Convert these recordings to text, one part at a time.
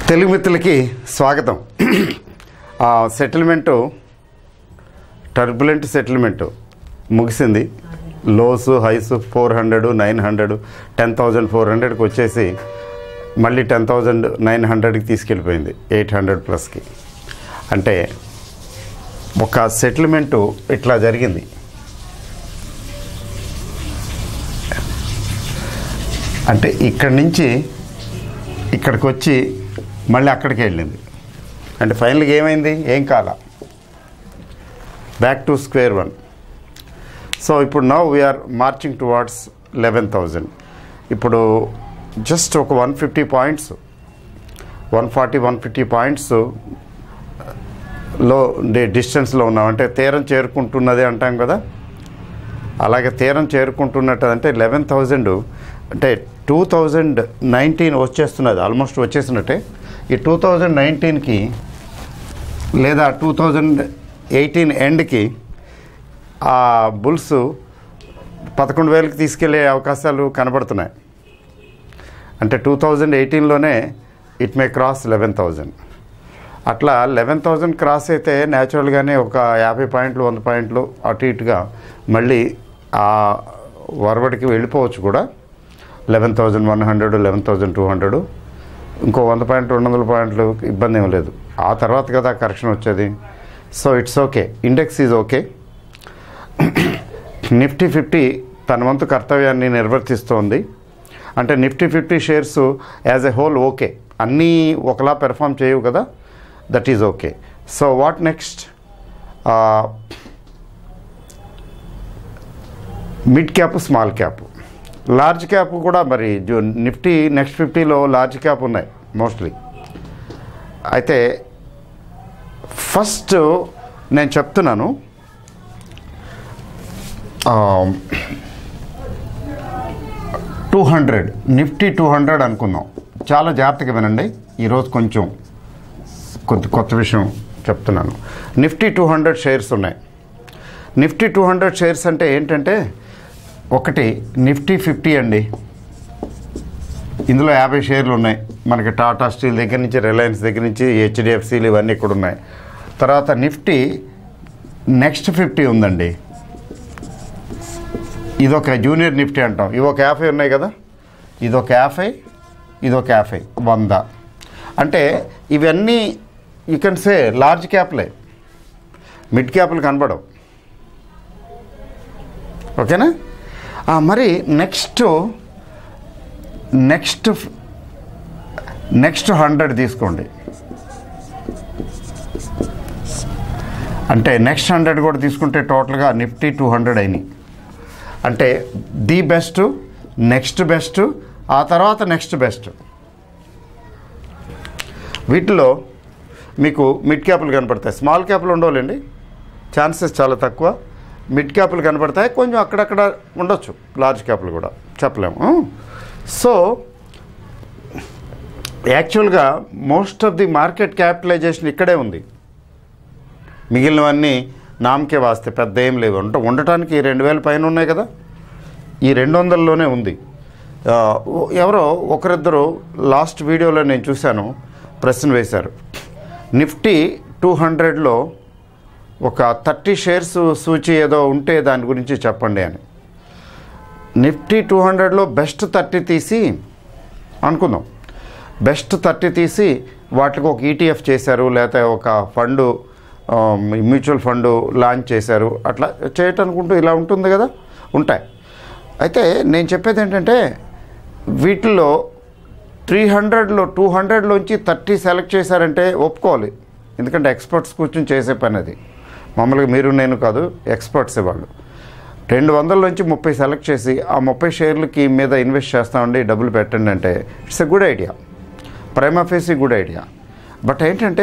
తెలుగు మిత్రులకి స్వాగతం ఆ సెటిల్మెంటు టర్బులెంట్ సెటిల్మెంట్ ముగిసింది lows highs four hundred nine hundred ten thousand four హండ్రెడ్కి వచ్చేసి మళ్ళీ టెన్ థౌజండ్ నైన్ హండ్రెడ్కి తీసుకెళ్ళిపోయింది ఎయిట్ హండ్రెడ్ ప్లస్కి అంటే ఒక సెటిల్మెంటు ఇట్లా జరిగింది అంటే ఇక్కడి నుంచి ఇక్కడికి వచ్చి మళ్ళీ అక్కడికి వెళ్ళింది అంటే ఫైనల్గా ఏమైంది ఏం కాల back to square one so ఇప్పుడు now we're marching towards eleven thousand ఇప్పుడు జస్ట్ ఒక one fifty points one forty one fifty points లో డిస్టెన్స్లో ఉన్నాం అంటే తీరం చేరుకుంటున్నది అంటాం కదా అలాగే తీరం చేరుకుంటున్నట్టు అంటే లెవెన్ థౌజండ్ అంటే టూ థౌజండ్ నైన్టీన్ వచ్చేస్తున్నది ఆల్మోస్ట్ వచ్చేసినట్టే ఈ టూ థౌజండ్ నైన్టీన్కి లేదా టూ థౌజండ్ ఎయిటీన్ ఎండ్కి ఆ బుల్స్ పదకొండు వేలకు తీసుకెళ్లే అవకాశాలు కనబడుతున్నాయి అంటే టూ థౌజండ్ ఎయిటీన్లోనే it may cross eleven thousand అట్లా లెవెన్ థౌజండ్ క్రాస్ అయితే న్యాచురల్గానే ఒక యాభై పాయింట్లు వంద పాయింట్లు అటు ఇటుగా మళ్ళీ ఆ వరవడికి వెళ్ళిపోవచ్చు కూడా eleven thousand one hundred eleven thousand two hundred ఇంకో వంద పాయింట్లు రెండు వందల పాయింట్లు ఇబ్బంది ఏం లేదు ఆ తర్వాత కదా కరెక్షన్ వచ్చేది so it's okay index is okay Nifty fifty తన వంతు కర్తవ్యాన్ని నిర్వర్తిస్తోంది అంటే Nifty fifty shares as a whole okay అన్నీ ఒకలా పెర్ఫామ్ చేయవు కదా that is okay so what next mid cap small cap large cap కూడా మరి జో- నిఫ్టీ నెక్స్ట్ ఫిఫ్టీలో లార్జ్ క్యాప్ ఉన్నాయి మోస్ట్లీ అయితే ఫస్ట్ నేను చెప్తున్నాను two hundred Nifty two hundred అనుకుందాం చాలా జాగ్రత్తగా వినండి ఈరోజు కొంచెం కొత్త కొత్త విషయం చెప్తున్నాను నిఫ్టీ టూ హండ్రెడ్ షేర్స్ ఉన్నాయి నిఫ్టీ టూ హండ్రెడ్ షేర్స్ అంటే ఏంటంటే ఒకటి నిఫ్టీ ఫిఫ్టీ అండి ఇందులో యాభై షేర్లు ఉన్నాయి మనకి టాటా స్టీల్ దగ్గర నుంచి రిలయన్స్ దగ్గర నుంచి హెచ్డిఎఫ్సీలు ఇవన్నీ ఇక్కడ ఉన్నాయి తర్వాత నిఫ్టీ నెక్స్ట్ ఫిఫ్టీ ఉందండి ఇదొక జూనియర్ నిఫ్టీ అంటాం ఇవి ఒక యాభై ఉన్నాయి కదా ఇదొక యాభై ఇదొక యాభై వంద అంటే ఇవన్నీ యూ కెన్ సే లార్జ్ క్యాప్లే మిడ్ క్యాప్లు కనబడవు ఓకేనా ఆ, మరి నెక్స్ట్ నెక్స్ట్ నెక్స్ట్ హండ్రెడ్ తీసుకోండి అంటే నెక్స్ట్ హండ్రెడ్ కూడా తీసుకుంటే టోటల్గా నిఫ్టీ టూ హండ్రెడ్ అయినాయి అంటే ది బెస్ట్ నెక్స్ట్ బెస్ట్ ఆ తర్వాత నెక్స్ట్ బెస్ట్ వీటిలో మీకు మిడ్ క్యాపులు కనపడతాయి స్మాల్ క్యాపులు ఉండవులేండి ఛాన్సెస్ చాలా తక్కువ మిడ్ క్యాపులు కనపడతాయి కొంచెం అక్కడక్కడ ఉండొచ్చు లార్జ్ క్యాపులు కూడా చెప్పలేము సో యాక్చువల్గా most of the market capitalization ఇక్కడే ఉంది మిగిలినవన్నీ నామకే వాస్తే పెద్ద ఏం లేవు ఉంట ఉండటానికి రెండు వేల పైన ఉన్నాయి కదా ఈ రెండు వందల్లోనే ఉంది ఆ, ఎవరో ఒకరిద్దరు లాస్ట్ వీడియోలో నేను చూశాను ప్రశ్న వేశారు నిఫ్టీ టూ హండ్రెడ్లో ఒక థర్టీ షేర్స్ సూచి ఏదో ఉంటే దాని గురించి చెప్పండి అని నిఫ్టీ టూ హండ్రెడ్లో బెస్ట్ థర్టీ తీసి అనుకుందాం బెస్ట్ థర్టీ తీసి వాటికి ఒక ఈటీఎఫ్ చేశారు లేకపోతే ఒక ఫండు మ్యూచువల్ ఫండ్ లాంచ్ చేశారు అట్లా చేయటనుకుంటూ ఇలా ఉంటుంది కదా ఉంటాయి అయితే నేను చెప్పేది ఏంటంటే వీటిల్లో త్రీ హండ్రెడ్లో టూ హండ్రెడ్లోంచి థర్టీ సెలెక్ట్ చేశారంటే ఒప్పుకోవాలి ఎందుకంటే ఎక్స్పర్ట్స్ కూర్చొని చేసే పని అది మామూలుగా మీరు నేను కాదు ఎక్స్పర్ట్స్ వాళ్ళు రెండు వందల నుంచి ముప్పై సెలెక్ట్ చేసి ఆ ముప్పై షేర్లకి మీద ఇన్వెస్ట్ చేస్తామండి డబ్బులు పెట్టండి అంటే it's a good idea prima facie good idea but ఏంటంటే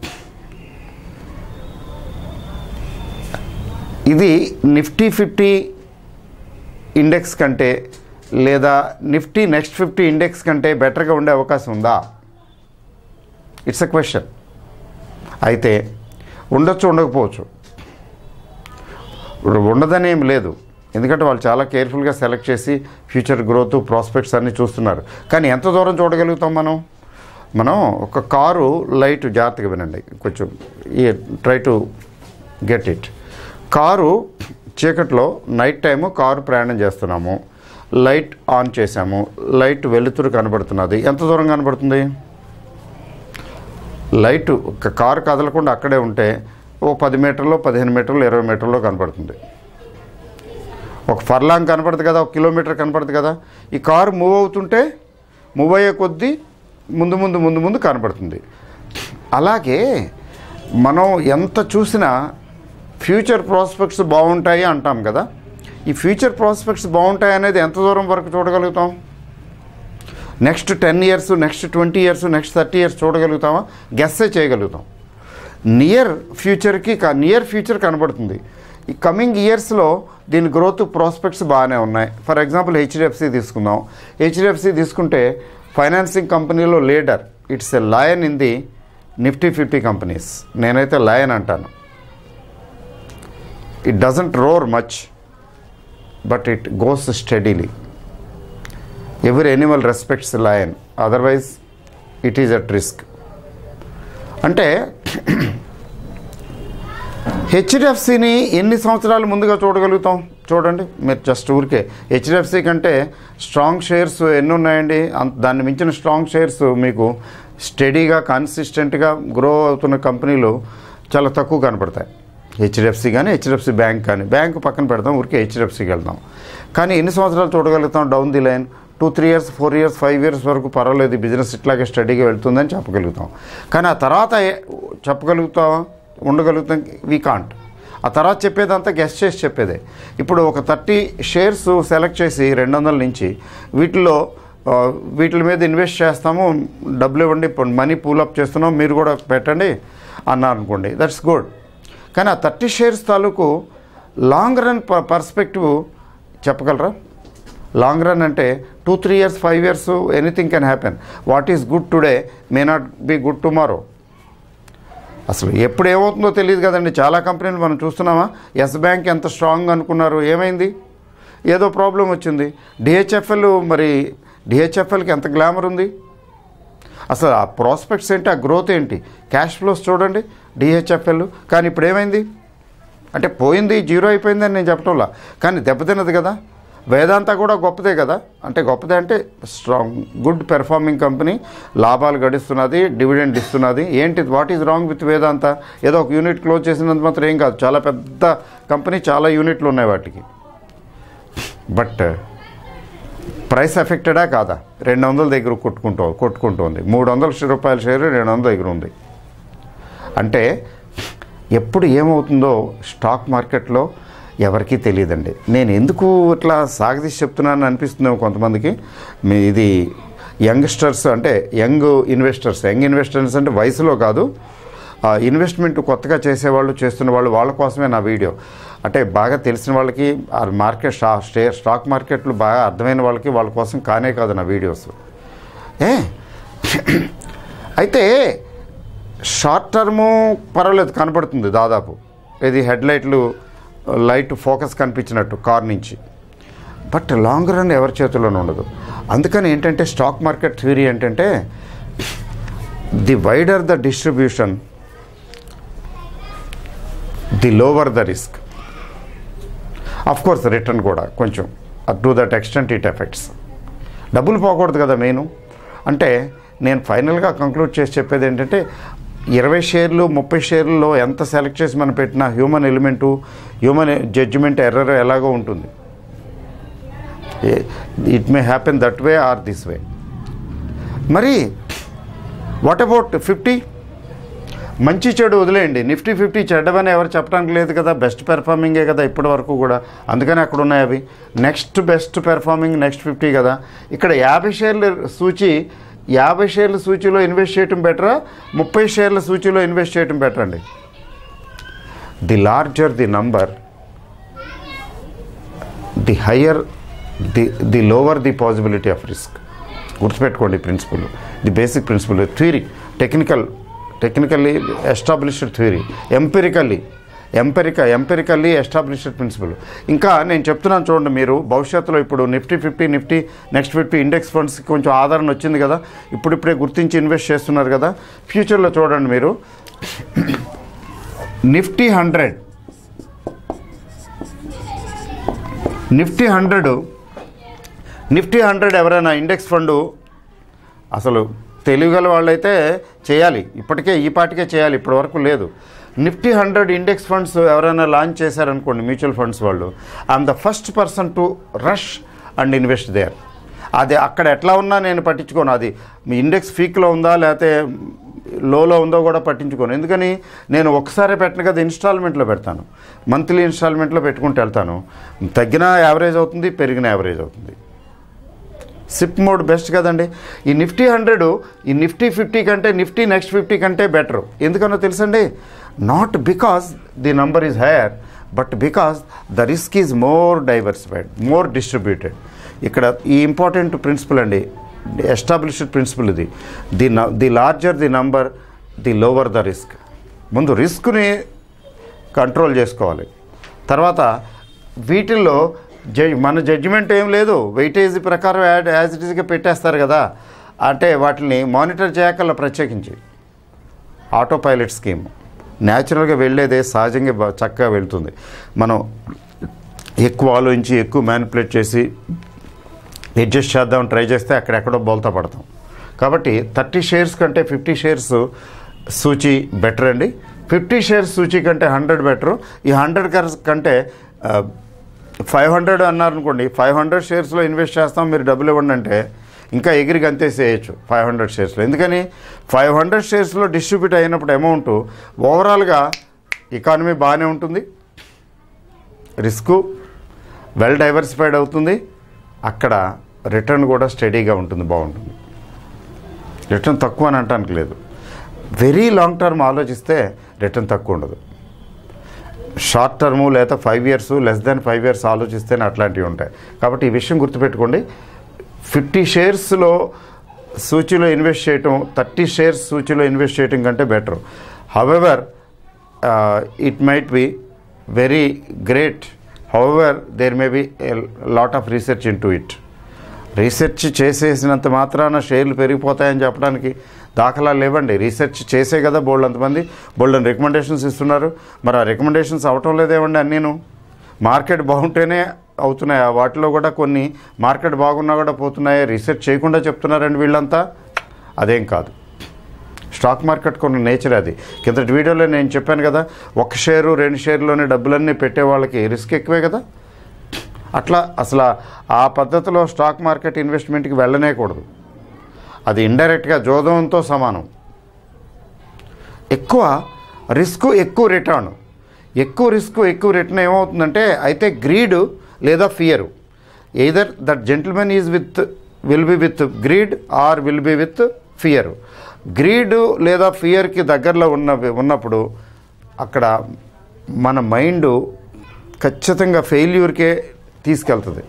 ఇది నిఫ్టీ ఫిఫ్టీ ఇండెక్స్ కంటే లేదా నిఫ్టీ నెక్స్ట్ ఫిఫ్టీ ఇండెక్స్ కంటే బెటర్గా ఉండే అవకాశం ఉందా ఇట్స్ ఎ క్వశ్చన్ అయితే ఉండొచ్చు ఉండకపోవచ్చు ఇప్పుడు ఉండదని ఏం లేదు ఎందుకంటే వాళ్ళు చాలా కేర్ఫుల్గా సెలెక్ట్ చేసి ఫ్యూచర్ గ్రోత్ ప్రాస్పెక్ట్స్ అన్నీ చూస్తున్నారు కానీ ఎంత దూరం చూడగలుగుతాం మనం మనం ఒక కారు లైట్ జాగ్రత్తగా వినండి కొంచెం ఈ try to get it car చీకట్లో నైట్ టైము కారు ప్రయాణం చేస్తున్నాము లైట్ ఆన్ చేసాము లైట్ వెలుతురు కనబడుతున్నది ఎంత దూరం కనబడుతుంది లైట్ ఒక కారు కదలకుండా అక్కడే ఉంటే ఓ పది మీటర్లో పదిహేను మీటర్లు ఇరవై మీటర్లో కనపడుతుంది ఒక ఫర్లాంగ్ కనపడుతుంది కదా ఒక కిలోమీటర్ కనపడుతుంది కదా ఈ కారు మూవ్ అవుతుంటే మూవ్ అయ్యే కొద్దీ ముందు ముందు ముందు ముందు కనపడుతుంది అలాగే మనం ఎంత చూసినా ఫ్యూచర్ ప్రాస్పెక్ట్స్ బాగుంటాయి అంటాం కదా ఈ ఫ్యూచర్ ప్రాస్పెక్ట్స్ బాగుంటాయి అనేది ఎంత దూరం వరకు చూడగలుగుతాం next ten years next twenty years next thirty years చూడగలుగుతామా గెస్సే చేయగలుగుతాం నియర్ ఫ్యూచర్కి నియర్ ఫ్యూచర్ కనబడుతుంది ఈ కమింగ్ ఇయర్స్లో దీని గ్రోత్ ప్రాస్పెక్ట్స్ బాగానే ఉన్నాయి ఫర్ ఎగ్జాంపుల్ హెచ్డిఎఫ్సి తీసుకుందాం హెచ్డిఎఫ్సి తీసుకుంటే ఫైనాన్సింగ్ కంపెనీలో leader it's a lion in the Nifty fifty companies నేనైతే లయన్ అంటాను it doesn't roar much but it goes steadily ఎవరి animal respects lion otherwise it is at risk అంటే హెచ్డిఎఫ్సిని ఎన్ని సంవత్సరాలు ముందుగా చూడగలుగుతాం చూడండి మీరు జస్ట్ ఊరికే హెచ్డిఎఫ్సి కంటే స్ట్రాంగ్ షేర్స్ ఎన్ని ఉన్నాయండి అంత దాన్ని మించిన స్ట్రాంగ్ షేర్స్ మీకు స్టడీగా కన్సిస్టెంట్గా గ్రో అవుతున్న కంపెనీలు చాలా తక్కువ కనపడతాయి హెచ్డిఎఫ్సి కానీ హెచ్డిఎఫ్సి బ్యాంక్ కానీ బ్యాంక్ పక్కన పెడతాం ఊరికే హెచ్డిఎఫ్సికి వెళ్దాం కానీ ఎన్ని సంవత్సరాలు చూడగలుగుతాం down the line two three years four years five years వరకు పర్వాలేదు ఈ బిజినెస్ ఇట్లాగే స్టడీగా వెళ్తుందని చెప్పగలుగుతాం కానీ ఆ తర్వాత ఏ- చెప్పగలుగుతాం ఉండగలుగుతాం వీ కాంట్ ఆ తర్వాత చెప్పేదంతా గెస్ట్ చేసి చెప్పేదే ఇప్పుడు ఒక థర్టీ షేర్స్ సెలెక్ట్ చేసి రెండు వందల నుంచి వీటిలో ఆ, వీటి మీద ఇన్వెస్ట్ చేస్తాము డబ్బులు ఇవ్వండి ఇప్పుడు మనీ పూలప్ చేస్తున్నాం మీరు కూడా పెట్టండి అన్నారు అనుకోండి దట్స్ గుడ్ కానీ ఆ థర్టీ షేర్స్ తాలూకు లాంగ్ రన్ పర్స్పెక్టివ్ చెప్పగలరా లాంగ్ రన్ అంటే two three years five years anything can happen what is good today may not be good tomorrow అసలు ఎప్పుడు ఏమవుతుందో తెలియదు కదండి చాలా కంపెనీలు మనం చూస్తున్నామా ఎస్ బ్యాంక్ ఎంత స్ట్రాంగ్ అనుకున్నారు ఏమైంది ఏదో ప్రాబ్లం వచ్చింది డిహెచ్ఎఫ్ఎల్ మరి డిహెచ్ఎఫ్ఎల్కి ఎంత గ్లామర్ ఉంది అసలు ఆ ప్రాస్పెక్ట్స్ ఏంటి ఆ గ్రోత్ ఏంటి క్యాష్ ఫ్లోస్ చూడండి డిహెచ్ఎఫ్ఎల్ కానీ ఇప్పుడు ఏమైంది అంటే పోయింది జీరో అయిపోయిందని నేను చెప్పటంలా కానీ దెబ్బతిన్నది కదా వేదాంత కూడా గొప్పదే కదా అంటే గొప్పదే అంటే స్ట్రాంగ్ గుడ్ పెర్ఫార్మింగ్ కంపెనీ లాభాలు గడిస్తున్నది డివిడెండ్ ఇస్తున్నది ఏంటి what is wrong with Vedanta ఏదో ఒక యూనిట్ క్లోజ్ చేసినంత మాత్రం ఏం కాదు చాలా పెద్ద కంపెనీ చాలా యూనిట్లు ఉన్నాయి వాటికి బట్ ప్రైస్ ఎఫెక్టెడా కాదా రెండు వందల దగ్గర కొట్టుకుంటూ కొట్టుకుంటుంది మూడు వందల రూపాయల షేర్ రెండు వందల దగ్గర ఉంది అంటే ఎప్పుడు ఏమవుతుందో స్టాక్ మార్కెట్లో ఎవరికీ తెలియదండి నేను ఎందుకు ఇట్లా సాగదీసి చెప్తున్నాను అనిపిస్తుందేమో కొంతమందికి మీ ఇది యంగ్స్టర్స్ అంటే యంగ్ ఇన్వెస్టర్స్ యంగ్ ఇన్వెస్టర్స్ అంటే వయసులో కాదు ఆ ఇన్వెస్ట్మెంట్ కొత్తగా చేసేవాళ్ళు చేస్తున్న వాళ్ళు వాళ్ళ కోసమే నా వీడియో అంటే బాగా తెలిసిన వాళ్ళకి ఆ మార్కెట్ స్టా స్టే స్టాక్ మార్కెట్లు బాగా అర్థమైన వాళ్ళకి వాళ్ళ కోసం కానే కాదు నా వీడియోస్ ఏ అయితే షార్ట్ టర్ము పర్వాలేదు కనపడుతుంది దాదాపు ఇది హెడ్ లైట్లు లైట్ ఫోకస్ కనిపించినట్టు కార్ నుంచి బట్ లాంగ్ రన్ ఎవరి చేతుల్లోనూ ఉండదు అందుకని ఏంటంటే స్టాక్ మార్కెట్ థియరీ ఏంటంటే the wider the distribution the lower the risk of course return కూడా కొంచెం to that extent it affects డబ్బులు పోకూడదు కదా మెయిన్ అంటే నేను ఫైనల్గా కంక్లూడ్ చేసి చెప్పేది ఏంటంటే ఇరవై షేర్లు ముప్పై షేర్లలో ఎంత సెలెక్ట్ చేసి మనం పెట్టినా human element human judgement error ఎలాగో ఉంటుంది it may happen that way or this way మరి వాట్ అబౌట్ ఫిఫ్టీ మంచి చెడు వదిలేయండి నిఫ్టీ ఫిఫ్టీ చెడ్డవని ఎవరు చెప్పడానికి లేదు కదా బెస్ట్ పెర్ఫార్మింగే కదా ఇప్పటి వరకు కూడా అందుకని అక్కడ ఉన్నాయి అవి next best performing next fifty కదా ఇక్కడ యాభై షేర్ల సూచి యాభై షేర్ల సూచీలో ఇన్వెస్ట్ చేయటం బెటరా ముప్పై షేర్ల సూచీలో ఇన్వెస్ట్ చేయటం బెటర్ అండి the larger the number the higher the the lower the possibility of risk గుర్తుపెట్టుకోండి principle the basic principle theory technical technically established theory empirically empiric empirically established principle ఇంకా నేను చెప్తున్నాను చూడండి మీరు భవిష్యత్తులో ఇప్పుడు Nifty fifty Nifty next fifty index ఫండ్స్కి కొంచెం ఆదరణ వచ్చింది కదా ఇప్పుడిప్పుడే గుర్తించి ఇన్వెస్ట్ చేస్తున్నారు కదా ఫ్యూచర్లో చూడండి మీరు Nifty hundred Nifty hundred Nifty hundred ఎవరైనా ఇండెక్స్ ఫండు అసలు తెలియగల వాళ్ళైతే చేయాలి ఇప్పటికే ఈ పాటికే చేయాలి ఇప్పటి వరకు లేదు నిఫ్టీ హండ్రెడ్ ఇండెక్స్ ఫండ్స్ ఎవరైనా లాంచ్ చేశారనుకోండి మ్యూచువల్ ఫండ్స్ వాళ్ళు I'm the first person to rush and invest there అది అక్కడ ఎట్లా ఉన్నా నేను పట్టించుకోను అది మీ ఇండెక్స్ ఫీక్లో ఉందా లేకపోతే లోలో ఉందో కూడా పట్టించుకోను ఎందుకని నేను ఒకసారి పెట్టను కదా ఇన్స్టాల్మెంట్లో పెడతాను మంత్లీ ఇన్స్టాల్మెంట్లో పెట్టుకుంటూ వెళ్తాను తగ్గిన యావరేజ్ అవుతుంది పెరిగిన యావరేజ్ అవుతుంది సిప్ మోడ్ బెస్ట్ కదండి ఈ నిఫ్టీ హండ్రెడ్ ఈ నిఫ్టీ ఫిఫ్టీ కంటే నిఫ్టీ నెక్స్ట్ ఫిఫ్టీ కంటే బెటర్ ఎందుకనో తెలుసండి not because the number is higher but because the risk is more diversified more distributed ఇక్కడ ఈ ఇంపార్టెంట్ ప్రిన్సిపల్ అండి ఎస్టాబ్లిష్డ్ ప్రిన్సిపల్ ఇది the the larger the number the lower the risk ముందు రిస్క్ని control చేసుకోవాలి తర్వాత వీటిల్లో జ మన జడ్జిమెంట్ ఏం లేదు వెయిటేజ్ ప్రకారం యాడ్ యాజ్ ఇట్ ఈస్గా పెట్టేస్తారు కదా అంటే వాటిని మానిటర్ చేయకల్లా ప్రత్యేకించి ఆటో పైలట్ స్కీమ్ న్యాచురల్గా వెళ్ళేదే సహజంగా బా- చక్కగా వెళ్తుంది మనం ఎక్కువ ఆలోచించి ఎక్కువ మ్యానిపులేట్ చేసి అడ్జస్ట్ చేద్దాం ట్రై చేస్తే అక్కడెక్కడో బోల్తా పడతాం కాబట్టి థర్టీ షేర్స్ కంటే ఫిఫ్టీ షేర్స్ సూచి బెటర్ అండి ఫిఫ్టీ షేర్స్ సూచి కంటే హండ్రెడ్ బెటర్ ఈ హండ్రెడ్ కంటే ఫైవ్ హండ్రెడ్ అన్నారనుకోండి ఫైవ్ హండ్రెడ్ షేర్స్లో ఇన్వెస్ట్ చేస్తాం మీరు డబ్బులు ఇవ్వండి అంటే ఇంకా ఎగిరి గంతేసేయచ్చు ఫైవ్ హండ్రెడ్ షేర్స్లో ఎందుకని ఫైవ్ హండ్రెడ్ షేర్స్లో డిస్ట్రిబ్యూట్ అయినప్పుడు అమౌంట్ ఓవరాల్గా ఎకానమీ బాగానే ఉంటుంది రిస్క్ వెల్ డైవర్సిఫైడ్ అవుతుంది అక్కడ రిటర్న్ కూడా స్టడీగా ఉంటుంది బాగుంటుంది రిటర్న్ తక్కువ అని అంటానికి లేదు వెరీ లాంగ్ టర్మ్ ఆలోచిస్తే రిటర్న్ తక్కువ ఉండదు షార్ట్ టర్ము లేదా five years less than five years ఆలోచిస్తేనే అట్లాంటివి ఉంటాయి కాబట్టి ఈ విషయం గుర్తుపెట్టుకోండి ఫిఫ్టీ షేర్స్లో సూచీలో ఇన్వెస్ట్ చేయటం థర్టీ షేర్స్ సూచీలో ఇన్వెస్ట్ చేయటం కంటే better however it might be very great however there may be lot of research into it research చేసేసినంత మాత్రాన షేర్లు పెరిగిపోతాయని చెప్పడానికి దాఖలాలు లేవండి రీసెర్చ్ చేసే కదా బోల్డ్ అంతమంది బోల్డ్ రికమెండేషన్స్ ఇస్తున్నారు మరి ఆ రికమెండేషన్స్ అవటం లేదేమండి అన్నీను మార్కెట్ బాగుంటేనే అవుతున్నాయి ఆ వాటిలో కూడా కొన్ని మార్కెట్ బాగున్నా కూడా పోతున్నాయి రీసెర్చ్ చేయకుండా చెప్తున్నారండి వీళ్ళంతా అదేం కాదు స్టాక్ మార్కెట్ కొన్ని నేచర్ అది కిందటి వీడియోలో నేను చెప్పాను కదా ఒక షేరు రెండు షేర్లోనే డబ్బులన్నీ పెట్టే వాళ్ళకి రిస్క్ ఎక్కువే కదా అట్లా అసలు ఆ పద్ధతిలో స్టాక్ మార్కెట్ ఇన్వెస్ట్మెంట్కి వెళ్ళనేకూడదు అది ఇండైరెక్ట్గా జోదంతో సమానం ఎక్కువ రిస్క్ ఎక్కువ రిటర్న్ ఎక్కువ రిస్క్ ఎక్కువ రిటర్న్ ఏమవుతుందంటే అయితే గ్రీడ్ లేదా fear either that gentlemen is with will be with greed or will be with fear greed లేదా ఫియర్కి దగ్గరలో ఉన్న ఉన్నప్పుడు అక్కడ మన మైండ్ ఖచ్చితంగా ఫెయిల్యూర్కే తీసుకెళ్తుంది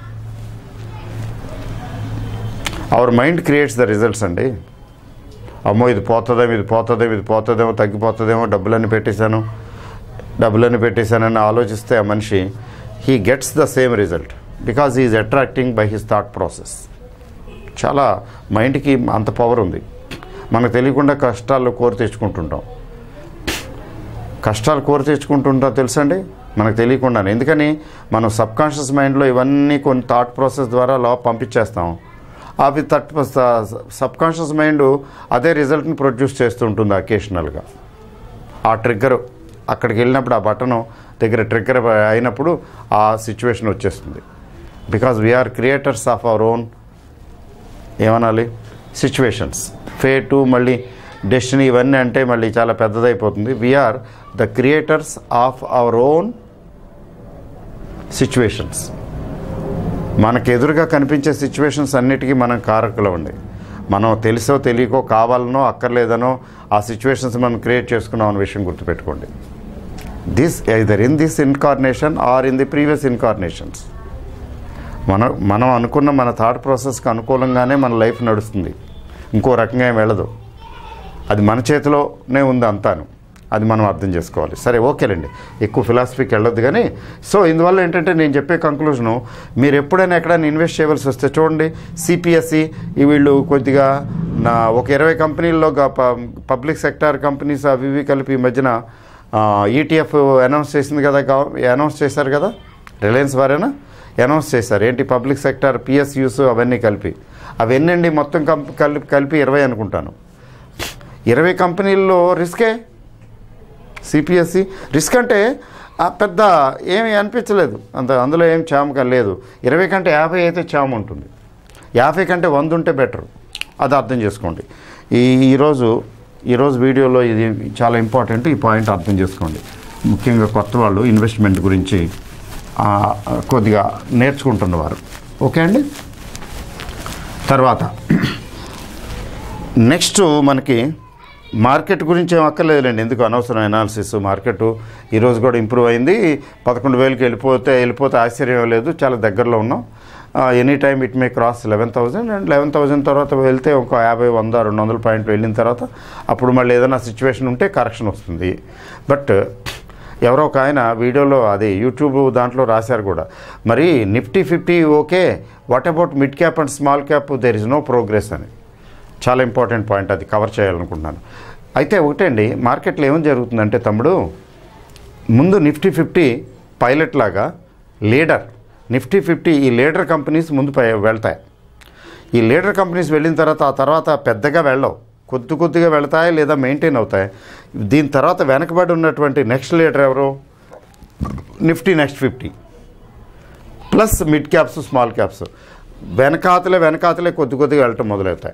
our mind creates the results అండి అమ్మో ఇది పోతుందేమో ఇది పోతుందేమో ఇది పోతుందేమో తగ్గిపోతుందేమో డబ్బులన్నీ పెట్టేశాను డబ్బులన్నీ పెట్టేశానని ఆలోచిస్తే ఆ మనిషి he gets the same result because is attracting by his thought process చాలా మైండ్కి అంత పవర్ ఉంది మనకు తెలియకుండా కష్టాలు కోరి తెచ్చుకుంటుంటాం కష్టాలు కోరి తెచ్చుకుంటుంటాం తెలుసండి మనకు తెలియకుండానే ఎందుకని మనం సబ్కాన్షియస్ మైండ్లో ఇవన్నీ కొన్ని థాట్ ప్రాసెస్ ద్వారా లో పంపించేస్తాం అవి థట్ సబ్కాన్షియస్ మైండ్ అదే రిజల్ట్ని ప్రొడ్యూస్ చేస్తూ ఉంటుంది అకేషనల్గా ఆ ట్రిగ్గర్ అక్కడికి వెళ్ళినప్పుడు ఆ బటన్ దగ్గర ట్రిగ్గర్ అయినప్పుడు ఆ సిచ్యువేషన్ వచ్చేస్తుంది because we are creators of our own ఏమనాలి సిచ్యువేషన్స్ ఫేటు మళ్ళీ డెస్టినీ ఇవన్నీ అంటే మళ్ళీ చాలా పెద్దదైపోతుంది we are the creators of our own situations మనకు ఎదురుగా కనిపించే సిచ్యువేషన్స్ అన్నిటికీ మనం కారకులు ఉండి మనం తెలుసో తెలియకో కావాలనో అక్కర్లేదనో ఆ సిచ్యువేషన్స్ మనం క్రియేట్ చేసుకున్నాం అనే విషయం గుర్తుపెట్టుకోండి this either in this incarnation or in the previous incarnations మనం మనం అనుకున్న మన థాట్ ప్రాసెస్కి అనుకూలంగానే మన లైఫ్ నడుస్తుంది ఇంకో రకంగా ఏం వెళ్ళదు అది మన చేతిలోనే ఉంది అంతాను అది మనం అర్థం చేసుకోవాలి సరే ఓకేలేండి ఎక్కువ ఫిలాసఫీకి వెళ్ళొద్దు కానీ సో ఇందువల్ల ఏంటంటే నేను చెప్పే కంక్లూజను మీరు ఎప్పుడైనా ఎక్కడైనా ఇన్వెస్ట్ చేయవలసి వస్తే చూడండి సిపిఎస్సి వీళ్ళు కొద్దిగా నా ఒక ఇరవై కంపెనీల్లో గా- ప- పబ్లిక్ సెక్టార్ కంపెనీస్ అవి ఇవి కలిపి ఈ మధ్యన ఈటీఎఫ్ అనౌన్స్ చేసింది కదా గవ- అనౌన్స్ చేశారు కదా రిలయన్స్ వారేనా అనౌన్స్ చేశారు ఏంటి పబ్లిక్ సెక్టార్ పిఎస్యూస్ అవన్నీ కలిపి అవన్నీ అండి మొత్తం కంప్ కలిపి కలిపి ఇరవై అనుకుంటాను ఇరవై కంపెనీల్లో రిస్కే సిపిఎస్సి రిస్క్ అంటే ఆ, పెద్ద ఏమీ అనిపించలేదు అంత అందులో ఏం చామ లేదు ఇరవై కంటే యాభై అయితే చామ ఉంటుంది యాభై కంటే వంద ఉంటే బెటర్ అది అర్థం చేసుకోండి ఈ ఈరోజు ఈరోజు వీడియోలో ఇది చాలా ఇంపార్టెంట్ ఈ పాయింట్ అర్థం చేసుకోండి ముఖ్యంగా కొత్త వాళ్ళు ఇన్వెస్ట్మెంట్ గురించి ఆ, కొద్దిగా నేర్చుకుంటున్నవారు ఓకే అండి తర్వాత నెక్స్ట్ మనకి మార్కెట్ గురించి ఏం అక్కర్లేదులేండి ఎందుకు అనవసరం అనాలిసిస్ మార్కెట్ ఈరోజు కూడా ఇంప్రూవ్ అయింది పదకొండు వేలకి వెళ్ళిపోతే వెళ్ళిపోతే ఆశ్చర్యం లేదు చాలా దగ్గరలో ఉన్నాం any time it may cross eleven thousand and eleven thousand తర్వాత వెళ్తే ఒక యాభై వంద రెండు వందల పాయింట్లు వెళ్ళిన తర్వాత అప్పుడు మళ్ళీ ఏదైనా సిచ్యువేషన్ ఉంటే కరెక్షన్ వస్తుంది బట్ ఎవరో ఒక ఆయన వీడియోలో అది యూట్యూబ్ దాంట్లో రాశారు కూడా మరి Nifty fifty okay what about mid cap and small cap there is no progress అని చాలా ఇంపార్టెంట్ పాయింట్ అది కవర్ చేయాలనుకుంటున్నాను అయితే ఒకటండి మార్కెట్లో ఏం జరుగుతుందంటే తమ్ముడు ముందు నిఫ్టీ ఫిఫ్టీ పైలట్ లాగా లీడర్ నిఫ్టీ ఫిఫ్టీ ఈ లీడర్ కంపెనీస్ ముందు పై వెళ్తాయి ఈ లీడర్ కంపెనీస్ వెళ్ళిన తర్వాత ఆ తర్వాత పెద్దగా వెళ్ళవు కొద్ది కొద్దిగా వెళ్తాయి లేదా మెయింటైన్ అవుతాయి దీని తర్వాత వెనకబడి ఉన్నటువంటి నెక్స్ట్ లీడర్ ఎవరు Nifty next fifty plus mid caps small caps వెనకాతలే వెనకాతలే కొద్ది కొద్దిగా వెళ్ళటం మొదలవుతాయి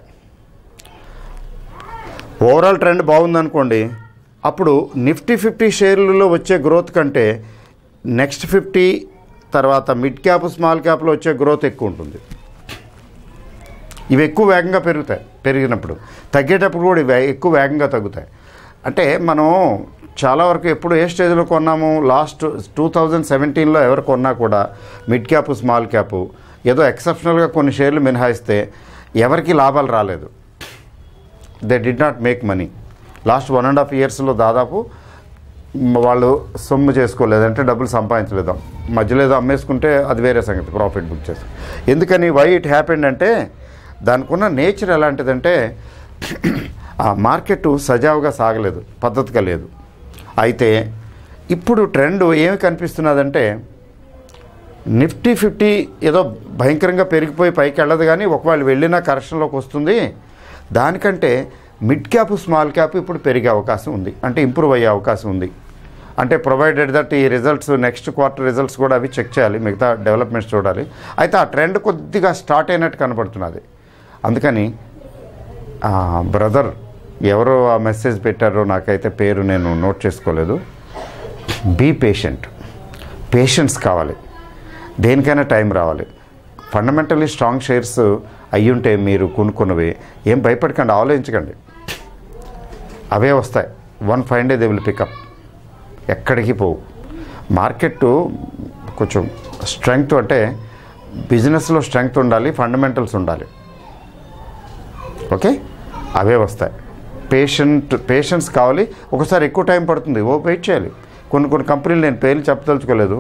ఓవరాల్ ట్రెండ్ బాగుందనుకోండి అప్పుడు నిఫ్టీ ఫిఫ్టీ షేర్లలో వచ్చే గ్రోత్ కంటే నెక్స్ట్ ఫిఫ్టీ తర్వాత మిడ్ క్యాప్ స్మాల్ క్యాప్లో వచ్చే గ్రోత్ ఎక్కువ ఉంటుంది ఇవి ఎక్కువ వేగంగా పెరుగుతాయి పెరిగినప్పుడు తగ్గేటప్పుడు కూడా ఇవి ఎక్కువ వేగంగా తగ్గుతాయి అంటే మనం చాలా వరకు ఎప్పుడు ఏ స్టేజ్లో కొన్నాము లాస్ట్ టూ థౌజండ్ సెవెంటీన్లో ఎవరు కొన్నా కూడా మిడ్ క్యాప్ స్మాల్ క్యాప్ ఏదో ఎక్సెప్షనల్గా కొన్ని షేర్లు మినహాయిస్తే ఎవరికి లాభాలు రాలేదు they did not make money last one and half ఇయర్స్లో దాదాపు మ్, వాళ్ళు సొమ్ము చేసుకోలేదు అంటే డబ్బులు సంపాదించలేదు మధ్యలో ఏదో అమ్మేసుకుంటే అది వేరే సంగతి ప్రాఫిట్ బుక్ చేసి ఎందుకని వై ఇట్ హ్యాపెండ్ అంటే దానికి ఉన్న నేచర్ ఎలాంటిదంటే ఆ మార్కెట్ సజావుగా సాగలేదు పద్ధతిగా లేదు అయితే ఇప్పుడు ట్రెండ్ ఏమి కనిపిస్తున్నదంటే నిఫ్టీ ఫిఫ్టీ ఏదో భయంకరంగా పెరిగిపోయి పైకి వెళ్ళదు కానీ ఒకవేళ వెళ్ళినా కరెక్షన్లోకి వస్తుంది దానికంటే మిడ్ క్యాప్ స్మాల్ క్యాప్ ఇప్పుడు పెరిగే అవకాశం ఉంది అంటే ఇంప్రూవ్ అయ్యే అవకాశం ఉంది అంటే ప్రొవైడెడ్ దట్ ఈ రిజల్ట్స్ నెక్స్ట్ క్వార్టర్ రిజల్ట్స్ కూడా అవి చెక్ చేయాలి మిగతా డెవలప్మెంట్స్ చూడాలి అయితే ఆ ట్రెండ్ కొద్దిగా స్టార్ట్ అయినట్టు కనబడుతున్నది అందుకని బ్రదర్ ఎవరో ఆ మెసేజ్ పెట్టారో నాకైతే పేరు నేను నోట్ చేసుకోలేదు బీ పేషెంట్ పేషెన్స్ కావాలి దేనికైనా టైం రావాలి ఫండమెంటల్లీ స్ట్రాంగ్ షేర్స్ అయ్యుంటే మీరు కొనుక్కున్నవి ఏం భయపడకండి ఆలోచించకండి అవే వస్తాయి one fine day they will pick up ఎక్కడికి పోవు మార్కెట్ కొంచెం స్ట్రెంగ్త్ అంటే బిజినెస్లో స్ట్రెంగ్త్ ఉండాలి ఫండమెంటల్స్ ఉండాలి ఓకే అవే వస్తాయి పేషెంట్ పేషెన్స్ కావాలి ఒకసారి ఎక్కువ టైం పడుతుంది ఓ వెయిట్ చేయాలి కొన్ని కొన్ని కంపెనీలు నేను పేర్లు చెప్పదలుచుకోలేదు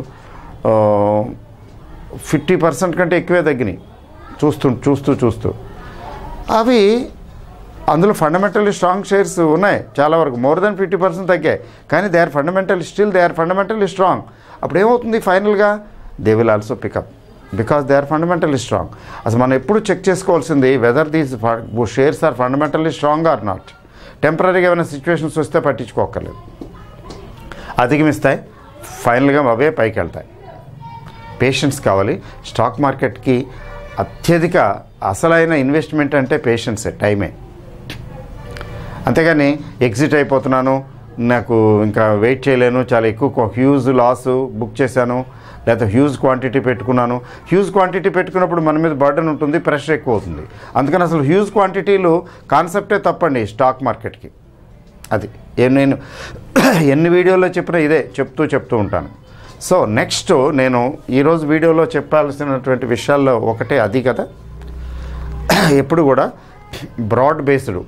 ఫిఫ్టీ పర్సెంట్ కంటే ఎక్కువే తగ్గినాయి చూస్తూ చూస్తూ చూస్తూ అవి అందులో ఫండమెంటల్లీ స్ట్రాంగ్ షేర్స్ ఉన్నాయి చాలా వరకు మోర్ దెన్ ఫిఫ్టీ పర్సెంట్ తగ్గాయి కానీ they are fundamentally still they are fundamentally strong అప్పుడు ఏమవుతుంది ఫైనల్గా they will also pick up because they are fundamentally strong అసలు మనం ఎప్పుడు చెక్ చేసుకోవాల్సింది whether these shares are fundamentally strong or not టెంపరీగా ఏమైనా సిచ్యువేషన్స్ వస్తే పట్టించుకోకర్లేదు అధిగమిస్తాయి ఫైనల్గా అవే పైకి వెళ్తాయి పేషెన్స్ కావాలి స్టాక్ మార్కెట్కి అత్యధిక అసలైన ఇన్వెస్ట్మెంట్ అంటే పేషెన్సే టైమే అంతేగాని ఎగ్జిట్ అయిపోతున్నాను నాకు ఇంకా వెయిట్ చేయలేను చాలా ఎక్కువ హ్యూజ్ లాస్ బుక్ చేశాను లేదా హ్యూజ్ క్వాంటిటీ పెట్టుకున్నాను హ్యూజ్ క్వాంటిటీ పెట్టుకున్నప్పుడు మన మీద బర్డన్ ఉంటుంది ప్రెషర్ ఎక్కువ అవుతుంది అందుకని అసలు హ్యూజ్ క్వాంటిటీలు కాన్సెప్టే తప్పండి స్టాక్ మార్కెట్కి అది ఏ- నేను ఎన్ని వీడియోలో చెప్పినా ఇదే చెప్తూ చెప్తూ ఉంటాను సో నెక్స్ట్ నేను ఈరోజు వీడియోలో చెప్పాల్సినటువంటి విషయాల్లో ఒకటే అది కదా ఎప్పుడు కూడా బ్రాడ్ బేస్డ్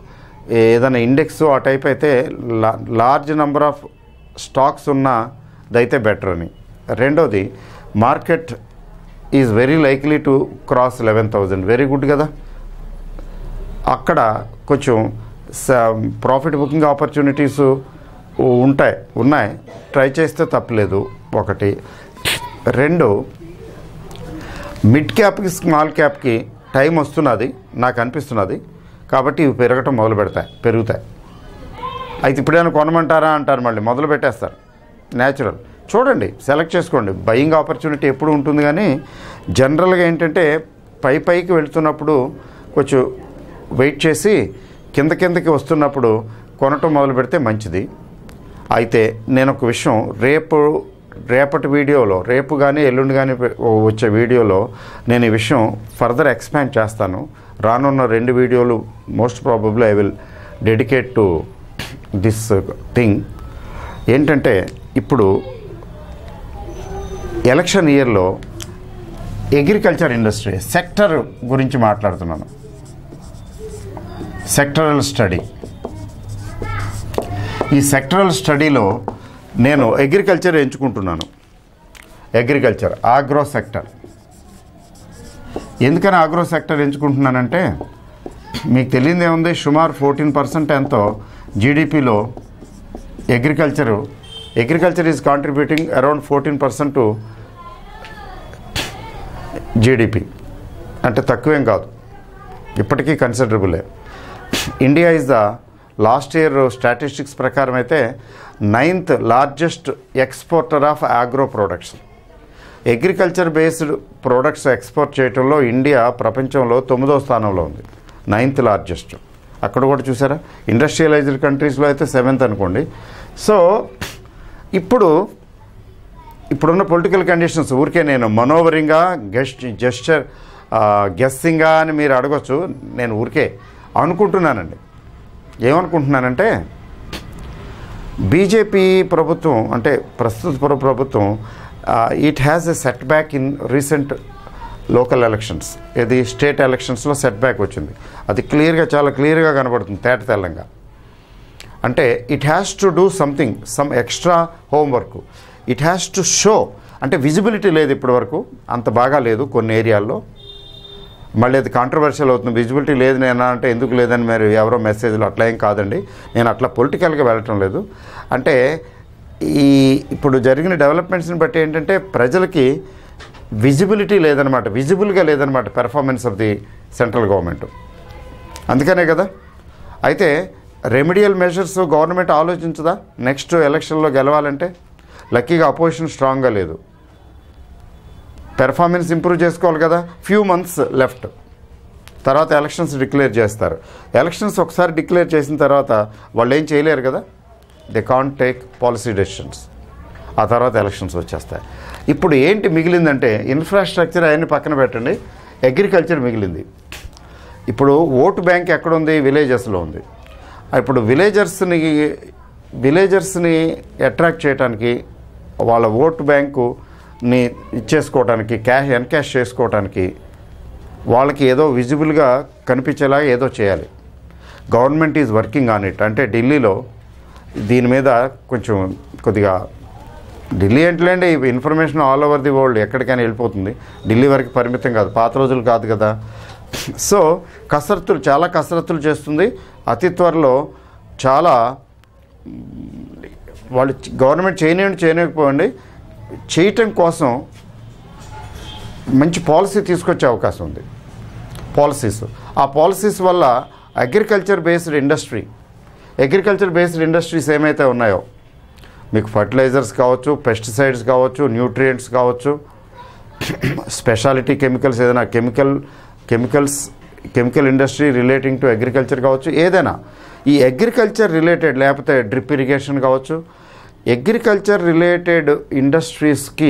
ఏదైనా ఇండెక్స్ ఆ టైప్ అయితే లా లార్జ్ నెంబర్ ఆఫ్ స్టాక్స్ ఉన్నదైతే బెటర్ అని రెండోది market is very likely to cross eleven thousand very good కదా అక్కడ కొంచెం ప్రాఫిట్ బుకింగ్ ఆపర్చునిటీస్ ఉంటాయి ఉన్నాయి ట్రై చేస్తే తప్పలేదు ఒకటి రెండు మిడ్ క్యాప్కి స్మాల్ క్యాప్కి టైం వస్తున్నది నాకు అనిపిస్తున్నది కాబట్టి ఇవి పెరగటం మొదలు పెడతాయి పెరుగుతాయి అయితే ఇప్పుడైనా కొనమంటారా అంటారు మళ్ళీ మొదలు పెట్టేస్తారు న్యాచురల్ చూడండి సెలెక్ట్ చేసుకోండి బయింగ్ ఆపర్చునిటీ ఎప్పుడు ఉంటుంది కానీ జనరల్గా ఏంటంటే పై పైకి వెళ్తున్నప్పుడు కొంచెం వెయిట్ చేసి కింద కిందకి వస్తున్నప్పుడు కొనటం మొదలు పెడితే మంచిది అయితే నేను ఒక విషయం రేపు రేపటి వీడియోలో రేపు కానీ ఎల్లుండి కానీ వచ్చే వీడియోలో నేను ఈ విషయం ఫర్దర్ ఎక్స్పాండ్ చేస్తాను రానున్న రెండు వీడియోలు most probably I will dedicate to this thing ఏంటంటే ఇప్పుడు ఎలక్షన్ ఇయర్లో అగ్రికల్చర్ ఇండస్ట్రీ సెక్టర్ గురించి మాట్లాడుతున్నాను సెక్టరల్ స్టడీ ఈ సెక్టరల్ స్టడీలో నేను అగ్రికల్చర్ ఎంచుకుంటున్నాను అగ్రికల్చర్ ఆగ్రో సెక్టర్ ఎందుకని ఆగ్రో సెక్టర్ ఎంచుకుంటున్నానంటే మీకు తెలియదు ఏముంది సుమారు ఫోర్టీన్ పర్సెంట్ ఎంతో జీడిపిలో agriculture agriculture is contributing around fourteen percent to GDP అంటే తక్కువేం కాదు ఇప్పటికీ కన్సిడరబులే India is the last year statistics ప్రకారం అయితే ninth largest exporter of agro products agriculture based products export చేయడంలో ఇండియా ప్రపంచంలో తొమ్మిదో స్థానంలో ఉంది నైన్త్ లార్జెస్ట్ అక్కడ కూడా చూసారా ఇండస్ట్రియలైజ్డ్ కంట్రీస్లో అయితే సెవెంత్ అనుకోండి సో ఇప్పుడు ఇప్పుడున్న పొలిటికల్ కండిషన్స్ ఊరికే నేను మనోవరింగా గెస్ట్ జెస్చర్ గెస్సింగా అని మీరు అడగొచ్చు నేను ఊరికే అనుకుంటున్నానండి ఏమనుకుంటున్నానంటే బీజేపీ ప్రభుత్వం అంటే ప్రస్తుత ప్ర- ప్రభుత్వం it has a setback in recent local elections ఇది స్టేట్ ఎలక్షన్స్లో సెట్ బ్యాక్ వచ్చింది అది క్లియర్గా చాలా క్లియర్గా కనబడుతుంది తేట తెల్లంగా అంటే it has to do something some extra homework it has to show అంటే విజిబిలిటీ లేదు ఇప్పటివరకు అంత బాగా లేదు కొన్ని ఏరియాల్లో మళ్ళీ అది కాంట్రవర్షియల్ అవుతుంది విజిబిలిటీ లేదు నేను అంటే ఎందుకు లేదని మీరు ఎవరో మెసేజ్లు అట్లా ఏం కాదండి నేను అట్లా పొలిటికల్గా వెళ్ళటం లేదు అంటే ఈ ఇప్పుడు జరిగిన డెవలప్మెంట్స్ని బట్టి ఏంటంటే ప్రజలకి విజిబిలిటీ లేదనమాట విజిబుల్గా లేదనమాట performance of the central government అందుకనే కదా అయితే రెమిడియల్ మెజర్స్ గవర్నమెంట్ ఆలోచించదా నెక్స్ట్ ఎలక్షన్లో గెలవాలంటే లక్కీగా అపోజిషన్ స్ట్రాంగ్గా లేదు పెర్ఫార్మెన్స్ ఇంప్రూవ్ చేసుకోవాలి కదా ఫ్యూ మంత్స్ లెఫ్ట్ తర్వాత ఎలక్షన్స్ డిక్లేర్ చేస్తారు ఎలక్షన్స్ ఒకసారి డిక్లేర్ చేసిన తర్వాత వాళ్ళు ఏం చేయలేరు కదా they can't take policy decisions ఆ తర్వాత ఎలక్షన్స్ వచ్చేస్తాయి ఇప్పుడు ఏంటి మిగిలిందంటే ఇన్ఫ్రాస్ట్రక్చర్ అవన్నీ పక్కన పెట్టండి అగ్రికల్చర్ మిగిలింది ఇప్పుడు ఓటు బ్యాంక్ ఎక్కడుంది విలేజెస్లో ఉంది ఇప్పుడు విలేజర్స్ని విలేజర్స్ని అట్రాక్ట్ చేయడానికి వాళ్ళ ఓటు బ్యాంకుని ఇచ్చేసుకోవడానికి క్యాష్ ఎన్కాష్ చేసుకోవడానికి వాళ్ళకి ఏదో విజిబుల్గా కనిపించేలాగా ఏదో చేయాలి government is working on it అంటే ఢిల్లీలో దీని మీద కొంచెం కొద్దిగా ఢిల్లీ ఏంటంటే information all over the world ఎక్కడికైనా వెళ్ళిపోతుంది ఢిల్లీ వరకు పరిమితం కాదు పాత రోజులు కాదు కదా సో కసరత్తులు చాలా కసరత్తులు చేస్తుంది అతి త్వరలో చాలా వాళ్ళు గవర్నమెంట్ చేయనివ్వండి చేయలేకపోండి చేయటం కోసం మంచి పాలసీ తీసుకొచ్చే అవకాశం ఉంది పాలసీస్ ఆ పాలసీస్ వల్ల agriculture based industry agriculture based industries ఏమైతే ఉన్నాయో మీకు ఫర్టిలైజర్స్ కావచ్చు పెస్టిసైడ్స్ కావచ్చు న్యూట్రియంట్స్ కావచ్చు స్పెషాలిటీ కెమికల్స్ ఏదైనా chemical chemicals chemical industry relating to agriculture కావచ్చు ఏదైనా ఈ అగ్రికల్చర్ రిలేటెడ్ లేకపోతే డ్రిప్ ఇరిగేషన్ కావచ్చు అగ్రికల్చర్ రిలేటెడ్ ఇండస్ట్రీస్కి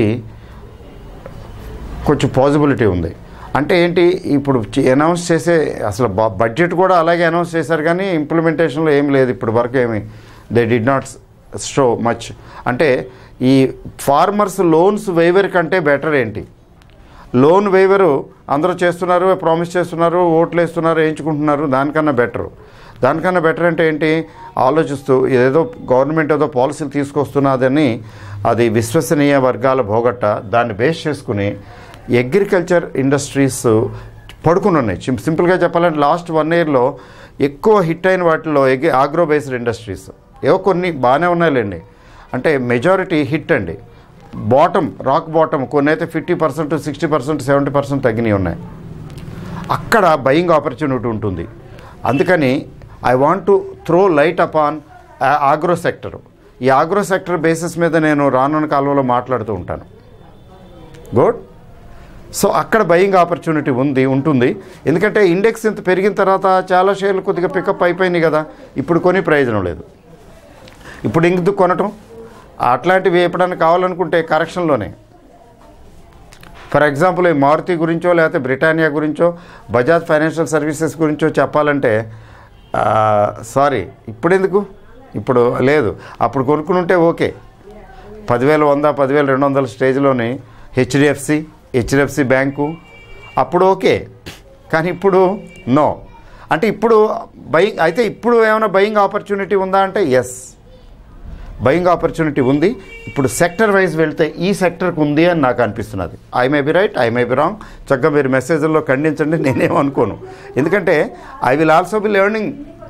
కొంచెం పాజిబిలిటీ ఉంది అంటే ఏంటి ఇప్పుడు అనౌన్స్ చేసే అసలు బ- బడ్జెట్ కూడా అలాగే అనౌన్స్ చేశారు కానీ ఇంప్లిమెంటేషన్లో ఏం లేదు ఇప్పుడు వరకు ఏమి they did not show much అంటే ఈ ఫార్మర్స్ లోన్స్ వేవర్ కంటే బెటర్ ఏంటి లోన్ వేవరు అందరూ చేస్తున్నారు ప్రామిస్ చేస్తున్నారు ఓట్లు వేస్తున్నారు వేయించుకుంటున్నారు దానికన్నా బెటర్ దానికన్నా బెటర్ అంటే ఏంటి ఆలోచిస్తూ ఏదో గవర్నమెంట్ ఏదో పాలసీలు తీసుకొస్తున్నదని అది విశ్వసనీయ వర్గాల భోగట్ట దాన్ని బేస్ చేసుకుని అగ్రికల్చర్ ఇండస్ట్రీస్ పడుకుని ఉన్నాయి సింప్- సింపుల్గా చెప్పాలంటే లాస్ట్ వన్ ఇయర్లో ఎక్కువ హిట్ అయిన వాటిలో ఎగ్ ఆగ్రో బేస్డ్ ఇండస్ట్రీస్ ఏవో కొన్ని బాగానే ఉన్నాయిలేండి అంటే మెజారిటీ హిట్ అండి బాటమ్ రాక్ బాటమ్ కొన్ని అయితే fifty percent sixty percent seventy percent తగ్గినవి ఉన్నాయి అక్కడ బయింగ్ ఆపర్చునిటీ ఉంటుంది అందుకని I want to throw light upon agro sector ఈ ఆగ్రో సెక్టర్ బేసిస్ మీద నేను రానున్న కాలంలో మాట్లాడుతూ ఉంటాను గుడ్ సో అక్కడ బయింగ్ ఆపర్చునిటీ ఉంది ఉంటుంది ఎందుకంటే ఇండెక్స్ ఇంత పెరిగిన తర్వాత చాలా షేర్లు కొద్దిగా పికప్ అయిపోయినాయి కదా ఇప్పుడు కొని ప్రయోజనం లేదు ఇప్పుడు ఇందుకు కొనటం అట్లాంటివి ఎప్పుడైనా కావాలనుకుంటే కరెక్షన్లోనే ఫర్ ఎగ్జాంపుల్ ఈ మారుతి గురించో లేకపోతే బ్రిటానియా గురించో బజాజ్ ఫైనాన్షియల్ సర్వీసెస్ గురించో చెప్పాలంటే సారీ ఇప్పుడు ఎందుకు ఇప్పుడు లేదు అప్పుడు కొనుక్కుని ఉంటే ఓకే పదివేల వంద పదివేల రెండు వందల స్టేజ్లోని హెచ్డిఎఫ్సి హెచ్డిఎఫ్సి బ్యాంకు అప్పుడు ఓకే కానీ ఇప్పుడు నో అంటే ఇప్పుడు బయింగ్ అయితే ఇప్పుడు ఏమైనా బయింగ్ ఆపర్చునిటీ ఉందా అంటే ఎస్ బయింగ్ ఆపర్చునిటీ ఉంది ఇప్పుడు సెక్టర్ వైజ్ వెళ్తే ఈ సెక్టర్కి ఉంది అని నాకు అనిపిస్తున్నది I may be right I may be wrong చక్కగా మీరు మెసేజ్లో ఖండించండి నేనేం అనుకోను ఎందుకంటే I will also be learning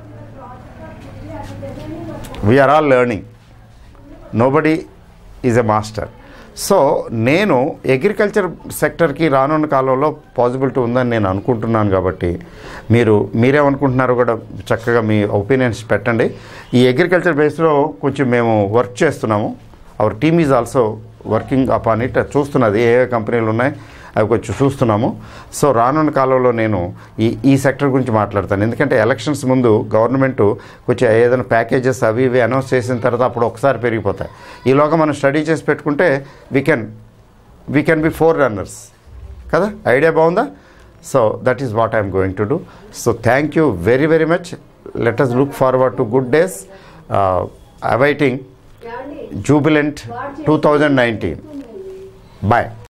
we are all learning nobody is a master so నేను అగ్రికల్చర్ సెక్టర్కి రానున్న కాలంలో పాసిబిలిటీ ఉందని నేను అనుకుంటున్నాను కాబట్టి మీరు మీరేమనుకుంటున్నారో కూడా చక్కగా మీ ఒపీనియన్స్ పెట్టండి ఈ అగ్రికల్చర్ బేస్లో కొంచెం మేము వర్క్ చేస్తున్నాము our team is also working upon it చూస్తున్నది ఏ ఏ కంపెనీలు ఉన్నాయి అవి కొంచెం చూస్తున్నాము సో రానున్న కాలంలో నేను ఈ ఈ సెక్టర్ గురించి మాట్లాడతాను ఎందుకంటే ఎలక్షన్స్ ముందు గవర్నమెంట్ కొంచెం ఏదైనా ప్యాకేజెస్ అవి ఇవి అనౌన్స్ చేసిన తర్వాత అప్పుడు ఒకసారి పెరిగిపోతాయి ఈలోగా మనం స్టడీ చేసి పెట్టుకుంటే we can we can be forerunners కదా ఐడియా బాగుందా so that is what I'm going to do so thank you very very much let us look forward to good days awaiting jubilant two thousand nineteen bye